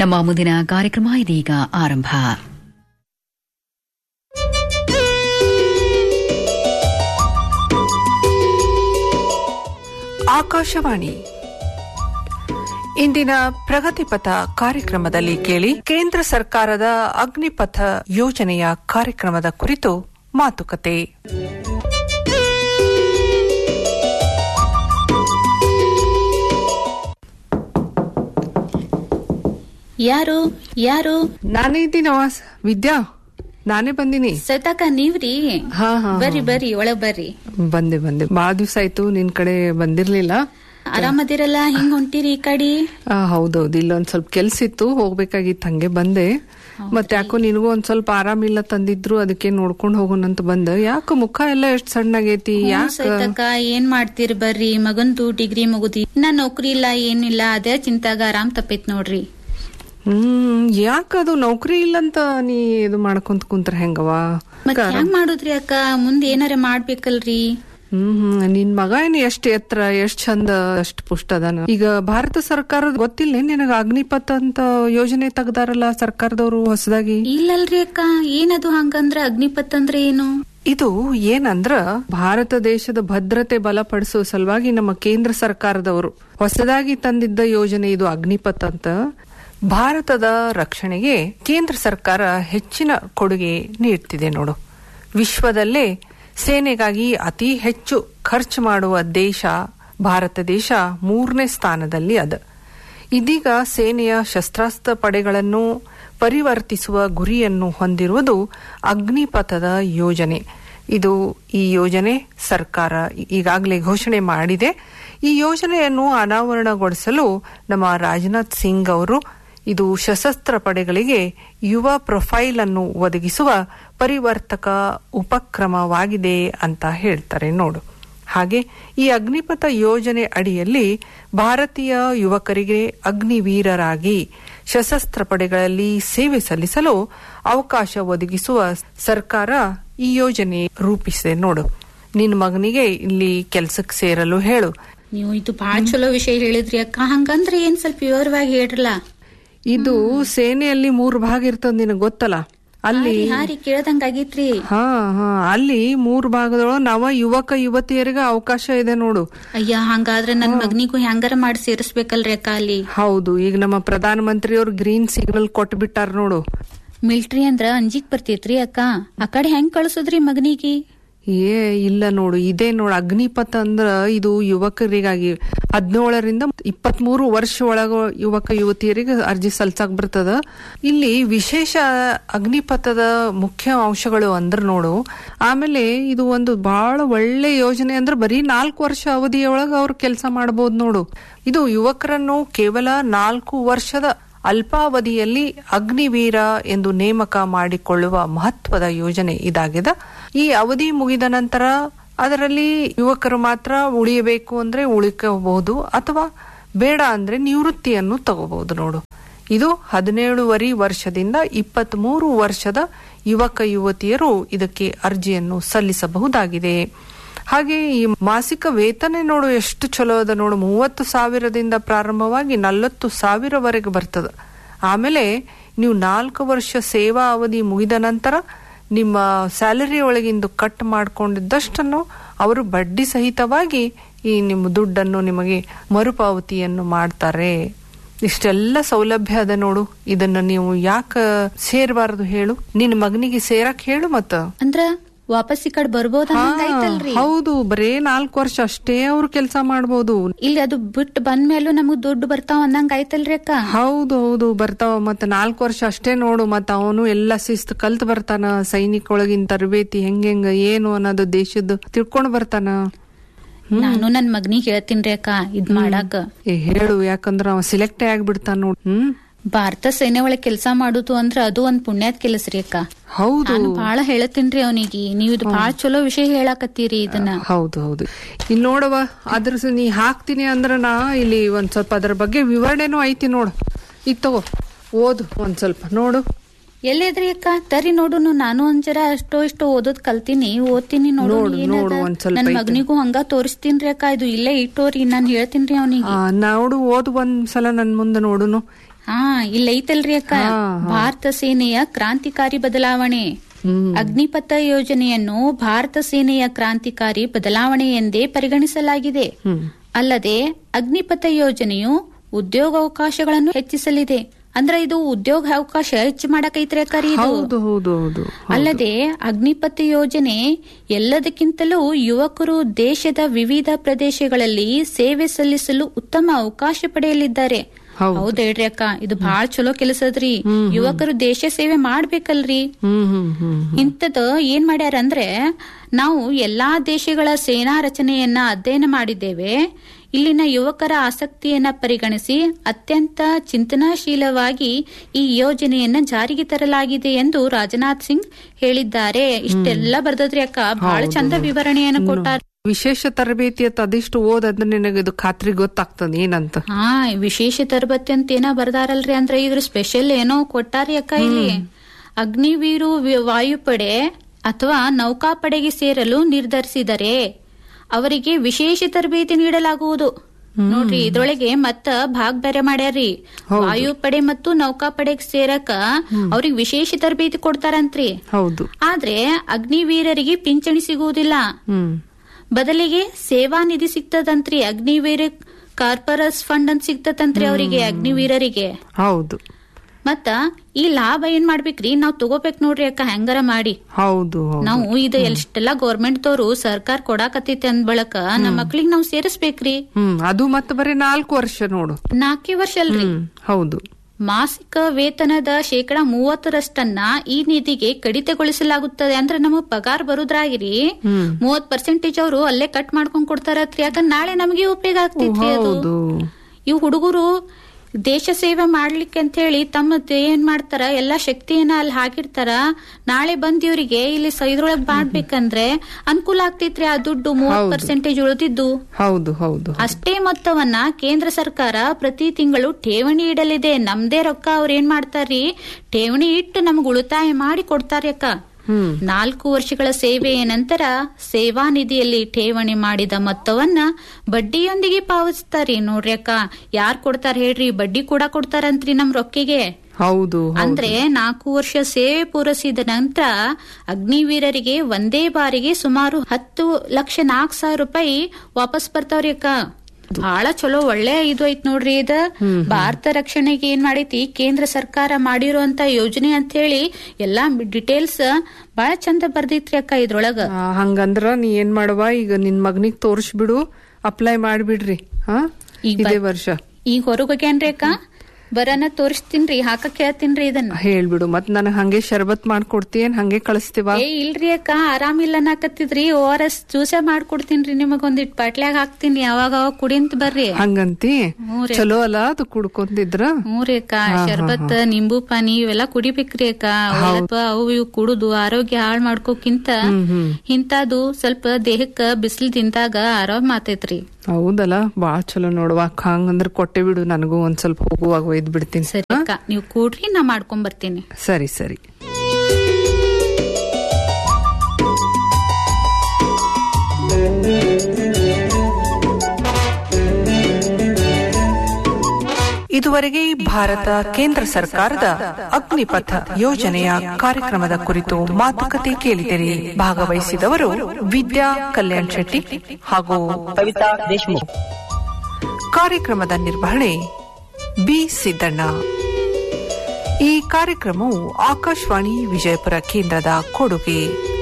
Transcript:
ನಮ್ಮ ಮುಂದಿನ ಕಾರ್ಯಕ್ರಮ ಇದೀಗ ಆರಂಭ ಆಕಾಶವಾಣಿ ಇಂದಿನ ಪ್ರಗತಿಪಥ ಕಾರ್ಯಕ್ರಮದಲ್ಲಿ ಕೇಳಿ ಕೇಂದ್ರ ಸರ್ಕಾರದ ಅಗ್ನಿಪಥ ಯೋಜನೆಯ ಕಾರ್ಯಕ್ರಮದ ಕುರಿತು ಮಾತುಕತೆ ಯಾರು ಯಾರು ನಾನೇ ಇದ್ದೀನವ ವಿದ್ಯಾ ನಾನೇ ಬಂದಿನಿ ಸತಾಕ ನೀವ್ರಿ ಹಾ ಹಾ ಬರ್ರಿ ಬರ್ರಿ ಒಳಗ್ ಬರ್ರಿ ಬಂದೆ ಬಂದೆ ಬಾಳ ದಿವ್ಸ ಆಯ್ತು ನಿನ್ ಕಡೆ ಬಂದಿರ್ಲಿಲ್ಲ ಆರಾಮದಿರಲ್ಲ ಹಿಂಗ್ ಹೊಂಟಿರಿ ಈ ಕಡಿ ಆ, ಹೌದೌದು ಇಲ್ಲೊಂದ್ ಸ್ವಲ್ಪ ಕೆಲ್ಸ ಇತ್ತು ಹೋಗ್ಬೇಕಾಗಿತ್ತು ಹಂಗೆ ಬಂದೆ ಮತ್ತೆ ಯಾಕೋ ನಿನಗೂ ಒಂದ್ ಸ್ವಲ್ಪ ಆರಾಮಿಲ್ಲ ತಂದಿದ್ರು ಅದಕ್ಕೆ ನೋಡ್ಕೊಂಡ್ ಹೋಗೋಣಂತ ಬಂದೆ ಯಾಕ ಮುಖ ಎಲ್ಲ ಎಷ್ಟ್ ಸಣ್ಣಗೈತಿ ಯಾಕ ಸೈತಕ್ಕ ಏನ್ ಮಾಡ್ತೀರಿ ಬರ್ರಿ ಮಗಂದು ಡಿಗ್ರಿ ಮುಗುದಿ ಇನ್ನ ನೌಕರಿ ಇಲ್ಲ ಏನಿಲ್ಲ ಅದೇ ಚಿಂತಾಗ ಆರಾಮ್ ತಪ್ಪೈತ್ ನೋಡ್ರಿ ಹ್ಮ್ ಯಾಕ ಅದು ನೌಕರಿ ಇಲ್ಲಂತ ನೀ ಇದು ಮಾಡ್ಕೊಂತ ಕುಂತ್ರ ಹೆಂಗವ ಮತ್ ಹೆಂಗ್ ಮಾಡುದ್ರಿ ಅಕ್ಕ ಮುಂದ್ ಏನಾರ ಮಾಡ್ಬೇಕಲ್ರಿ ಹ್ಮ್ ಹ್ಮ್ ನಿನ್ ಮಗ ಏನ್ ಎಷ್ಟ್ ಎತ್ತರ ಎಷ್ಟ್ ಚಂದ ಅಷ್ಟ್ ಪುಷ್ಟ ಅದಾನ ಈಗ ಭಾರತ ಸರ್ಕಾರದ ಗೊತ್ತಿಲ್ಲ ನಿನಗ ಅಗ್ನಿಪಥ ಅಂತ ಯೋಜನೆ ತೆಗ್ದಾರಲ್ಲ ಸರ್ಕಾರದವರು ಹೊಸದಾಗಿ ಇಲ್ಲಲ್ರಿ ಅಕ್ಕ ಏನದು ಹಂಗಂದ್ರ ಅಗ್ನಿಪತ್ ಅಂದ್ರೆ ಏನು ಇದು ಏನಂದ್ರ ಭಾರತ ದೇಶದ ಭದ್ರತೆ ಬಲಪಡಿಸುವ ಸಲುವಾಗಿ ನಮ್ಮ ಕೇಂದ್ರ ಸರ್ಕಾರದವರು ಹೊಸದಾಗಿ ತಂದಿದ್ದ ಯೋಜನೆ ಇದು ಅಗ್ನಿಪಥ್ ಅಂತ ಭಾರತದ ರಕ್ಷಣೆಗೆ ಕೇಂದ್ರ ಸರ್ಕಾರ ಹೆಚ್ಚಿನ ಕೊಡುಗೆ ನೀಡ್ತಿದೆ ನೋಡು ವಿಶ್ವದಲ್ಲೇ ಸೇನೆಗಾಗಿ ಅತಿ ಹೆಚ್ಚು ಖರ್ಚು ಮಾಡುವ ದೇಶ ಭಾರತ ದೇಶ ಮೂರನೇ ಸ್ಥಾನದಲ್ಲಿ ಅದ ಇದೀಗ ಸೇನೆಯ ಶಸ್ತ್ರಾಸ್ತ್ರ ಪಡೆಗಳನ್ನು ಪರಿವರ್ತಿಸುವ ಗುರಿಯನ್ನು ಹೊಂದಿರುವುದು ಅಗ್ನಿಪಥದ ಯೋಜನೆ ಇದು ಈ ಯೋಜನೆ ಸರ್ಕಾರ ಈಗಾಗಲೇ ಘೋಷಣೆ ಮಾಡಿದೆ ಈ ಯೋಜನೆಯನ್ನು ಅನಾವರಣಗೊಳಿಸಲು ನಮ್ಮ ರಾಜನಾಥ್ ಸಿಂಗ್ ಅವರು ಇದು ಸಶಸ್ತ್ರ ಪಡೆಗಳಿಗೆ ಯುವ ಪ್ರೊಫೈಲ್ ಅನ್ನು ಒದಗಿಸುವ ಪರಿವರ್ತಕ ಉಪಕ್ರಮವಾಗಿದೆ ಅಂತ ಹೇಳ್ತಾರೆ ನೋಡು ಹಾಗೆ ಈ ಅಗ್ನಿಪಥ ಯೋಜನೆ ಅಡಿಯಲ್ಲಿ ಭಾರತೀಯ ಯುವಕರಿಗೆ ಅಗ್ನಿವೀರರಾಗಿ ಸಶಸ್ತ್ರ ಪಡೆಗಳಲ್ಲಿ ಸೇವೆ ಸಲ್ಲಿಸಲು ಅವಕಾಶ ಒದಗಿಸುವ ಸರ್ಕಾರ ಈ ಯೋಜನೆ ರೂಪಿಸಿದೆ ನೋಡು ನಿನ್ನ ಮಗನಿಗೆ ಇಲ್ಲಿ ಕೆಲ್ಸಕ್ಕೆ ಸೇರಲು ಹೇಳು ನೀವು ಇದು ಬಾಳ ಚಲೋ ವಿಷಯ ಹೇಳಿದ್ರಿ ಅಕ್ಕ ಹಂಗಂದ್ರೆ ಏನ್ ಸ್ವಲ್ಪ ವಿವರವಾಗಿ ಹೇಳ್ರಲ್ಲ ಇದು ಸೇನೆಯಲ್ಲಿ ಮೂರು ಭಾಗ ಇರ್ತದ ನಿನಗೆ ಗೊತ್ತಲ್ಲ ಅಲ್ಲಿ ಹಾರಿ ಕೇಳ್ದಂಗಾಗಿತ್ರಿ ಹಾ ಹಾ ಅಲ್ಲಿ ಮೂರು ಭಾಗದೊಳಗೆ ನವ ಯುವಕ ಯುವತಿಯರಿಗೆ ಅವಕಾಶ ಇದೆ ನೋಡು ಅಯ್ಯ ಹಂಗಾದ್ರೆ ನನ್ ಮಗನಿಗೂ ಹೆಂಗಾರ ಮಾಡಿ ಸೇರಿಸ್ಬೇಕಲ್ರಿ ಅಕ್ಕ ಅಲ್ಲಿ ಹೌದು ಈಗ ನಮ್ಮ ಪ್ರಧಾನ ಮಂತ್ರಿಯವರು ಗ್ರೀನ್ ಸಿಗ್ನಲ್ ಕೊಟ್ಬಿಟ್ಟಾರ ನೋಡು ಮಿಲ್ಟ್ರಿ ಅಂದ್ರ ಅಂಜಿಕ್ ಬರ್ತೈತ್ರಿ ಅಕ್ಕ ಆ ಕಡೆ ಹೆಂಗ್ ಕಳ್ಸುದ್ರಿ ಮಗನಿಗೆ ಏ ಇಲ್ಲ ನೋಡು ಇದೇ ನೋಡು ಅಗ್ನಿಪಥ ಅಂದ್ರ ಇದು ಯುವಕರಿಗಾಗಿ ಹದಿನೇಳರಿಂದ ಇಪ್ಪತ್ತ್ ಮೂರು ವರ್ಷ ಒಳಗ ಯುವಕ ಯುವತಿಯರಿಗೆ ಅರ್ಜಿ ಸಲ್ಸಕ್ ಬರ್ತದ ಇಲ್ಲಿ ವಿಶೇಷ ಅಗ್ನಿಪಥದ ಮುಖ್ಯ ಅಂಶಗಳು ಅಂದ್ರ ನೋಡು ಆಮೇಲೆ ಇದು ಒಂದು ಬಹಳ ಒಳ್ಳೆ ಯೋಜನೆ ಅಂದ್ರೆ ಬರೀ ನಾಲ್ಕು ವರ್ಷ ಅವಧಿಯೊಳಗ ಅವ್ರು ಕೆಲಸ ಮಾಡಬಹುದು ನೋಡು ಇದು ಯುವಕರನ್ನು ಕೇವಲ ನಾಲ್ಕು ವರ್ಷದ ಅಲ್ಪಾವಧಿಯಲ್ಲಿ ಅಗ್ನಿವೀರ ಎಂದು ನೇಮಕ ಮಾಡಿಕೊಳ್ಳುವ ಮಹತ್ವದ ಯೋಜನೆ ಇದಾಗಿದೆ ಈ ಅವಧಿ ಮುಗಿದ ನಂತರ ಅದರಲ್ಲಿ ಯುವಕರು ಮಾತ್ರ ಉಳಿಯಬೇಕು ಅಂದ್ರೆ ಉಳಿಕಬಹುದು ಅಥವಾ ಬೇಡ ಅಂದ್ರೆ ನಿವೃತ್ತಿಯನ್ನು ತಗೋಬಹುದು ನೋಡು ಇದು ಹದಿನೇಳುವರೆ ವರ್ಷದಿಂದ ಇಪ್ಪತ್ತ್ ಮೂರು ವರ್ಷದ ಯುವಕ ಯುವತಿಯರು ಇದಕ್ಕೆ ಅರ್ಜಿಯನ್ನು ಸಲ್ಲಿಸಬಹುದಾಗಿದೆ ಹಾಗೆ ಈ ಮಾಸಿಕ ವೇತನ ನೋಡು ಎಷ್ಟು ಚಲೋ ಅದ ನೋಡು ಮೂವತ್ತು ಸಾವಿರದಿಂದ ಪ್ರಾರಂಭವಾಗಿ ನಲವತ್ತು ಸಾವಿರವರೆಗೆ ಬರ್ತದ ಆಮೇಲೆ ನೀವು ನಾಲ್ಕು ವರ್ಷ ಸೇವಾ ಅವಧಿ ಮುಗಿದ ನಂತರ ನಿಮ್ಮ ಸ್ಯಾಲರಿ ಒಳಗಿಂದು ಕಟ್ ಮಾಡಿಕೊಂಡಿದ್ದಷ್ಟನ್ನು ಅವರು ಬಡ್ಡಿ ಸಹಿತವಾಗಿ ಈ ನಿಮ್ಮ ದುಡ್ಡನ್ನು ನಿಮಗೆ ಮರುಪಾವತಿಯನ್ನು ಮಾಡ್ತಾರೆ ಇಷ್ಟೆಲ್ಲ ಸೌಲಭ್ಯ ಅದ ನೋಡು ಇದನ್ನ ನೀವು ಯಾಕ ಸೇರಬಾರದು ಹೇಳು ನಿನ್ನ ಮಗನಿಗೆ ಸೇರಕ್ ಹೇಳು ಮತ್ತ ಅಂದ್ರ ವಾಪಸ್ ಈ ಕಡೆ ಬರ್ಬೋದ ಹಂಗಾಯ್ತಲ್ರಿ ಹೌದು ಬರೇ ನಾಲ್ಕು ವರ್ಷ ಅಷ್ಟೇ ಅವ್ರು ಕೆಲಸ ಮಾಡ್ಬೋದು ಇಲ್ಲಿ ಅದು ಬಿಟ್ಟು ಬಂದ್ಮೇಲೂ ನಮಗ್ ದುಡ್ಡು ಬರ್ತಾವ ಅಂದಂಗ ಆಯ್ತಲ್ರಿ ಅಕ್ಕ ಹೌದು ಹೌದು ಬರ್ತಾವ ಮತ್ತ ನಾಲ್ಕು ವರ್ಷ ಅಷ್ಟೇ ನೋಡು ಮತ್ತ ಅವನು ಎಲ್ಲ ಶಿಸ್ತು ಕಲ್ತ್ ಬರ್ತಾನ ಸೈನಿಕ ಒಳಗಿನ ತರಬೇತಿ ಹೆಂಗೆಂಗ ಏನು ಅನ್ನೋದು ದೇಶದ ತಿಳ್ಕೊಂಡ್ ಬರ್ತಾನ ನಾನು ನನ್ ಮಗನಿಗೆ ಹೇಳ್ತೀನ್ರಿ ಅಕ್ಕ ಇದ್ ಮಾಡಾಕ ಏ ಹೇಳು ಯಾಕಂದ್ರ ಅವ ಸಿಲೆಕ್ಟೇ ಆಗ್ಬಿಡ್ತಾನ ನೋಡ್ ಹ್ಮ್ ಭಾರತ ಸೇನೆ ಒಳಗ್ ಕೆಲ್ಸ ಮಾಡುದು ಅಂದ್ರ ಅದು ಒಂದ್ ಪುಣ್ಯಾದ್ ಕೆಲಸ ರೀ ಅಕ್ಕ ಹೌದು ನಾನು ಬಾಳ ಹೇಳತ್ತೀನ್ರಿ ಅವನಿಗೆ ನೀವ್ ಇದು ಬಾಳ ಚಲೋ ವಿಷಯ ಹೇಳಾಕತ್ತೀರಿ ಇದನ್ನ ಹೌದು ಹೌದು ಇಲ್ಲಿ ನೋಡವ ಅದ್ರ ಸ- ನೀ ಹಾಕ್ತೀನಿ ಅಂದ್ರ ನಾ ಇಲ್ಲಿ ಒಂದ್ ಸ್ವಲ್ಪ ಅದ್ರ ಬಗ್ಗೆ ವಿವರಣೆನೂ ಐತಿ ನೋಡು ಇದು ತಗೋ ಓದು ಒಂದ್ ಸ್ವಲ್ಪ ನೋಡು ಎಲ್ಲಿದ್ರಿ ಅಕ್ಕ ತರಿ ನೋಡುನು ನಾನು ಒಂದ್ ಜರ ಅಷ್ಟೋ ಇಷ್ಟೋ ಓದೋದ್ ಕಲ್ತೀನಿ ಓದ್ತೀನಿ ನೋಡು ನೋಡು, ನೋಡು, ಒಂದ್ ಸ್ವಲ್ಪ ನನ್ ಐತೆ. ಮಗನಿಗೂ ಹಂಗ ತೋರಿಸ್ತೀನ್ರಿ ಅಕ್ಕ ಇದು ಇಲ್ಲೇ ಇಟ್ಟೋರಿ ನಾನ್ ಹೇಳ್ತೀನ್ರಿ ಅವನಿಗೆ ಆ, ನೋಡು ಓದ್ ಒಂದ್ಸಲ ನನ್ ಮುಂದೆ ನೋಡುನು ಹಾ ಇಲ್ಲ ಐತಲ್ರಿ ಅಕ್ಕ ಹಾ, ಹಾ. ಭಾರತ ಸೇನೆಯ ಕ್ರಾಂತಿಕಾರಿ ಬದಲಾವಣೆ ಅಗ್ನಿಪಥ ಯೋಜನೆಯನ್ನು ಭಾರತ ಸೇನೆಯ ಕ್ರಾಂತಿಕಾರಿ ಬದಲಾವಣೆ ಎಂದೇ ಪರಿಗಣಿಸಲಾಗಿದೆ ಅಲ್ಲದೆ ಅಗ್ನಿಪಥ ಯೋಜನೆಯು ಉದ್ಯೋಗಾವಕಾಶಗಳನ್ನು ಹೆಚ್ಚಿಸಲಿದೆ ಅಂದ್ರೆ ಇದು ಉದ್ಯೋಗ ಅವಕಾಶ ಹೆಚ್ಚು ಮಾಡಕೈತ್ರಿ ಅಕ್ಕ ಇದು ಹೌದು ಹೌದು ಹೌದು ಅಲ್ಲದೆ ಅಗ್ನಿಪಥ ಯೋಜನೆ ಎಲ್ಲದಕ್ಕಿಂತಲೂ ಯುವಕರು ದೇಶದ ವಿವಿಧ ಪ್ರದೇಶಗಳಲ್ಲಿ ಸೇವೆ ಸಲ್ಲಿಸಲು ಉತ್ತಮ ಅವಕಾಶ ಪಡೆಯಲಿದ್ದಾರೆ ಹೌದು. ಹೌದ್ ಹೇಳ್ರಿ ಅಕ್ಕ ಇದು ಬಹಳ ಚಲೋ ಕೆಲಸದ್ರಿ ಯುವಕರು ದೇಶ ಸೇವೆ ಮಾಡ್ಬೇಕಲ್ರಿ ಹ್ಮ್ ಹ್ಮ್ ಹ್ಮ್ ಇಂಥದ್ ಏನ್ ಮಾಡ್ಯಾರ ಅಂದ್ರೆ ನಾವು ಎಲ್ಲಾ ದೇಶಗಳ ಸೇನಾ ರಚನೆಯನ್ನ ಅಧ್ಯಯನ ಮಾಡಿದ್ದೇವೆ ಇಲ್ಲಿನ ಯುವಕರ ಆಸಕ್ತಿಯನ್ನ ಪರಿಗಣಿಸಿ ಅತ್ಯಂತ ಚಿಂತನಾಶೀಲವಾಗಿ ಈ ಯೋಜನೆಯನ್ನ ಜಾರಿಗೆ ತರಲಾಗಿದೆ ಎಂದು ರಾಜನಾಥ್ ಸಿಂಗ್ ಹೇಳಿದ್ದಾರೆ ಇಷ್ಟೆಲ್ಲ ಬರ್ದದ್ರಿ ಅಕ್ಕ ಬಹಳ ಚಂದ ವಿವರಣೆಯನ್ನು ಕೊಟ್ಟಾರ ವಿಶೇಷ ತರಬೇತಿ ಅಂತ ಅದಿಷ್ಟು ಓದಾದ್ರೆ ನಿನಗೆ ಇದು ಖಾತ್ರಿ ಗೊತ್ತಾಗ್ತದ ಏನಂತ ಹಾ ವಿಶೇಷ ತರಬೇತಿ ಅಂತ ಏನೋ ಬರ್ದಾರಲ್ರಿ ಅಂದ್ರೆ ಇದ್ರ ಸ್ಪೆಷಲ್ ಏನೋ ಕೊಟ್ಟಾರಿ ಅಕ್ಕ ಇಲ್ಲಿ ಅಗ್ನಿವೀರು ವಿ- ವಾಯುಪಡೆ ಅಥವಾ ನೌಕಾಪಡೆಗೆ ಸೇರಲು ನಿರ್ಧರಿಸಿದರೆ ಅವರಿಗೆ ವಿಶೇಷ ತರಬೇತಿ ನೀಡಲಾಗುವುದು ನೋಡ್ರಿ ಇದ್ರೊಳಗೆ ಮತ್ತ ಭಾಗ್ ಬೇರೆ ಮಾಡ್ಯಾರ್ರಿ ವಾಯುಪಡೆ ಮತ್ತು ನೌಕಾಪಡೆಗೆ ಸೇರಕ ಅವ್ರಿಗೆ ವಿಶೇಷ ತರಬೇತಿ ಕೊಡ್ತಾರಂತ್ರಿ ಹೌದು ಆದ್ರೆ ಅಗ್ನಿವೀರರಿಗೆ ಪಿಂಚಣಿ ಸಿಗುವುದಿಲ್ಲ ಹ್ಮ್ ಬದಲಿಗೆ ಸೇವಾ ನಿಧಿ ಸಿಗ್ತದಂತ್ರಿ ಅಗ್ನಿವೀರ ಕಾರ್ಪೊರಸ್ ಫಂಡ್ ಅಂತ ಸಿಗ್ತದಂತ್ರಿ ಅವರಿಗೆ ಅಗ್ನಿವೀರರಿಗೆ ಹೌದು ಮತ್ತ ಈ ಲಾಭ ಏನ್ ಮಾಡ್ಬೇಕ್ರಿ ನಾವ್ ತಗೋಬೇಕ್ ನೋಡ್ರಿ ಅಕ್ಕ ಹೆಂಗಾರ ಮಾಡಿ ಹೌದು ಹೌದು ನಾವು ಇದು ಎಷ್ಟೆಲ್ಲಾ ಗೌರ್ಮೆಂಟ್ ದವರು ಸರ್ಕಾರ ಕೊಡಾಕತ್ತೈತಿ ಅಂದ್ ಬಳಕ ನಮ್ಮ ಮಕ್ಳಿಗೆ ನಾವ್ ಸೇರಿಸ್ಬೇಕ್ರಿ ಹ್ಮ್ ಅದು ಮತ್ತೆ ಬರೀ ನಾಲ್ಕು ವರ್ಷ ನೋಡು ನಾಲ್ಕೇ ವರ್ಷ ಅಲ್ರಿ ಹ್ಮ್ ಹೌದು ಮಾಸಿಕ ವೇತನದ ಶೇಕಡ ಮೂವತ್ತರಷ್ಟನ್ನ ಈ ನಿಧಿಗೆ ಕಡಿತಗೊಳಿಸಲಾಗುತ್ತದೆ ಅಂದ್ರೆ ನಮಗ್ ಪಗಾರ ಬರುದ್ರಾಗಿರಿ ಮೂವತ್ ಪರ್ಸೆಂಟೇಜ್ ಅವರು ಅಲ್ಲೇ ಕಟ್ ಮಾಡ್ಕೊಂಡ್ ಕೊಡ್ತಾರತ್ರಿ ಯಾಕಂದ್ರೆ ನಾಳೆ ನಮಗೆ ಉಪಯೋಗ ಆಗ್ತೈತ್ರಿ ಅದು ಹೌದು ಇವ್ ಹುಡುಗರು ದೇಶ ಸೇವೆ ಮಾಡ್ಲಿಕ್ಕೆ ಅಂತ ಹೇಳಿ ತಮ್ಮ ಏನ್ ಮಾಡ್ತಾರ ಎಲ್ಲಾ ಶಕ್ತಿಯನ್ನ ಅಲ್ಲಿ ಹಾಕಿರ್ತಾರ ನಾಳೆ ಬಂದ್ ಇವ್ರಿಗೆ ಇಲ್ಲಿ ಸ- ಇದ್ರೊಳಗ್ ಮಾಡ್ಬೇಕಂದ್ರೆ ಅನುಕೂಲ ಆಗ್ತೈತ್ರಿ ಆ ದುಡ್ಡು ಮೂವತ್ ಪರ್ಸೆಂಟೇಜ್ ಉಳಿದಿದ್ದು ಹೌದು ಹೌದು ಅಷ್ಟೇ ಮೊತ್ತವನ್ನ ಕೇಂದ್ರ ಸರ್ಕಾರ ಪ್ರತಿ ತಿಂಗಳು ಠೇವಣಿ ಇಡಲಿದೆ ನಮ್ದೇ ರೊಕ್ಕ ಅವ್ರ ಏನ್ ಮಾಡ್ತಾರ್ರಿ ಠೇವಣಿ ಇಟ್ಟು ನಮ್ಗ್ ಉಳಿತಾಯ ಮಾಡಿ ಕೊಡ್ತಾರಿ ಅಕ್ಕ ಹ್ಮ್ ನಾಲ್ಕು ವರ್ಷಗಳ ಸೇವೆಯ ನಂತರ ಸೇವಾ ನಿಧಿಯಲ್ಲಿ ಠೇವಣಿ ಮಾಡಿದ ಮೊತ್ತವನ್ನ ಬಡ್ಡಿಯೊಂದಿಗೆ ಪಾವತಿಸ್ತಾರಿ ನೋಡ್ರಿ ಅಕ್ಕ ಯಾರ್ ಕೊಡ್ತಾರ ಹೇಳ್ರಿ ಬಡ್ಡಿ ಕೂಡ ಕೊಡ್ತಾರಂತ್ರಿ ನಮ್ ರೊಕ್ಕಿಗೆ ಹೌದು ಅಂದ್ರೆ ನಾಲ್ಕು ವರ್ಷ ಸೇವೆ ಪೂರೈಸಿದ ನಂತರ ಅಗ್ನಿವೀರರಿಗೆ ಒಂದೇ ಬಾರಿಗೆ ಸುಮಾರು ಹತ್ತು ಲಕ್ಷ ನಾಲ್ಕು ಸಾವಿರ ರೂಪಾಯಿ ವಾಪಸ್ ಬರ್ತಾವ್ರಿ ಅಕ್ಕ ಬಹಳ ಚಲೋ ಒಳ್ಳೆ ಇದು ಐತ್ ನೋಡ್ರಿ ಇದ ಭಾರತ ರಕ್ಷಣೆಗೆ ಏನ್ ಮಾಡೈತಿ ಕೇಂದ್ರ ಸರ್ಕಾರ ಮಾಡಿರುವಂತ ಯೋಜನೆ ಅಂತ ಹೇಳಿ ಎಲ್ಲಾ ಡಿಟೇಲ್ಸ್ ಬಹಳ ಚಂದ ಬರ್ದೈತ್ರಿ ಅಕ್ಕ ಇದ್ರೊಳಗ ಆ, ಹಂಗಂದ್ರ ನೀ ಏನ್ ಮಾಡವ ಈಗ ನಿನ್ ಮಗನಿಗ್ ತೋರ್ಸ್ಬಿಡು ಅಪ್ಲೈ ಮಾಡ್ಬಿಡ್ರಿ ಹಾ ಈಗ ಇದೇ ವರ್ಷ ಈಗ ಹೊರಗ್ ಹೋಗ್ಯಾನ್ರಿ ಅಕ್ಕ ಬರನ ತೋರಿಸ್ತೀನ್ರಿ ಹಾಕಕ್ ಹೇಳ್ತೀನ್ರಿ ಇದನ್ನ ಹೇಳ್ಬಿಡು ಮತ್ ನನಗ್ ಹಂಗೆ ಶರ್ಬತ್ ಮಾಡ್ಕೊಡ್ತೀಯನ್ ಹಂಗೆ ಕಳಿಸ್ತೀವ ಏ ಇಲ್ರಿ ಅಕ್ಕ ಆರಾಮಿಲ್ಲ ಅನ್ನಕತ್ತಿದ್ರಿ ಓ ಆರ್ ಎಸ್ ಜ್ಯೂಸ ಮಾಡ್ಕೊಡ್ತೀನ್ರಿ ನಿಮಗ್ ಒಂದಿಟ್ ಬಾಟ್ಲ್ಯಾಗ ಹಾಕ್ತೀನಿ ಯಾವಾಗ ಅವಾಗ ಕುಡಿಂತ ಬರ್ರಿ ಹಂಗಂತಿ ಹ್ಞೂ ರೀ. ಚಲೋ ಅಲ್ಲ ಅದು ಕುಡ್ಕೊಂತಿದ್ರ ಹ್ಞೂ ರೀ ಅಕ್ಕ ಶರ್ಬತ್ ನಿಂಬು ಪಾನಿ ಇವೆಲ್ಲ ಕುಡಿಬೇಕ್ರಿ ಅಕ್ಕ ಅವೆಲ್ಲ ಅವು ಇವು ಕುಡುದು ಆರೋಗ್ಯ ಹಾಳ್ ಮಾಡ್ಕೋಕ್ಕಿಂತ ಇಂತಾದು ಸ್ವಲ್ಪ ದೇಹಕ್ಕ ಬಿಸಿಲು ತಿಂದಾಗ ಆರಾಮ್ ಆತೈತ್ರಿ ಹೌದಲ್ಲ ಬಾಳ ಚಲೋ ನೋಡುವ ಹಂಗಂದ್ರ ಕೊಟ್ಟೆ ಬಿಡು ನನಗೂ ಒಂದ್ ಸ್ವಲ್ಪ ಹೋಗುವಾಗ ಒಯ್ದ್ ಬಿಡ್ತೀನಿ ಸರಿ ಅಕ್ಕ ನೀವು ಕೂಡ್ರಿ ನಾ ಮಾಡ್ಕೊಂಡ್ ಬರ್ತೀನಿ ಸರಿ ಸರಿ ಇದುವರೆಗೆ ಭಾರತ ಕೇಂದ್ರ ಸರ್ಕಾರದ ಅಗ್ನಿಪಥ ಯೋಜನೆಯ ಕಾರ್ಯಕ್ರಮದ ಕುರಿತು ಮಾತುಕತೆ ಕೇಳಿದಿರಿ ಭಾಗವಹಿಸಿದವರು ವಿದ್ಯಾ ಕಲ್ಯಾಣ್ ಶೆಟ್ಟಿ ಹಾಗೂ ಕವಿತಾ ದೇಶಮುಖ್ ಕಾರ್ಯಕ್ರಮದ ನಿರ್ವಹಣೆ ಬಿ ಸಿದ್ದಣ್ಣ ಈ ಕಾರ್ಯಕ್ರಮವು ಆಕಾಶವಾಣಿ ವಿಜಯಪುರ ಕೇಂದ್ರದ ಕೊಡುಗೆ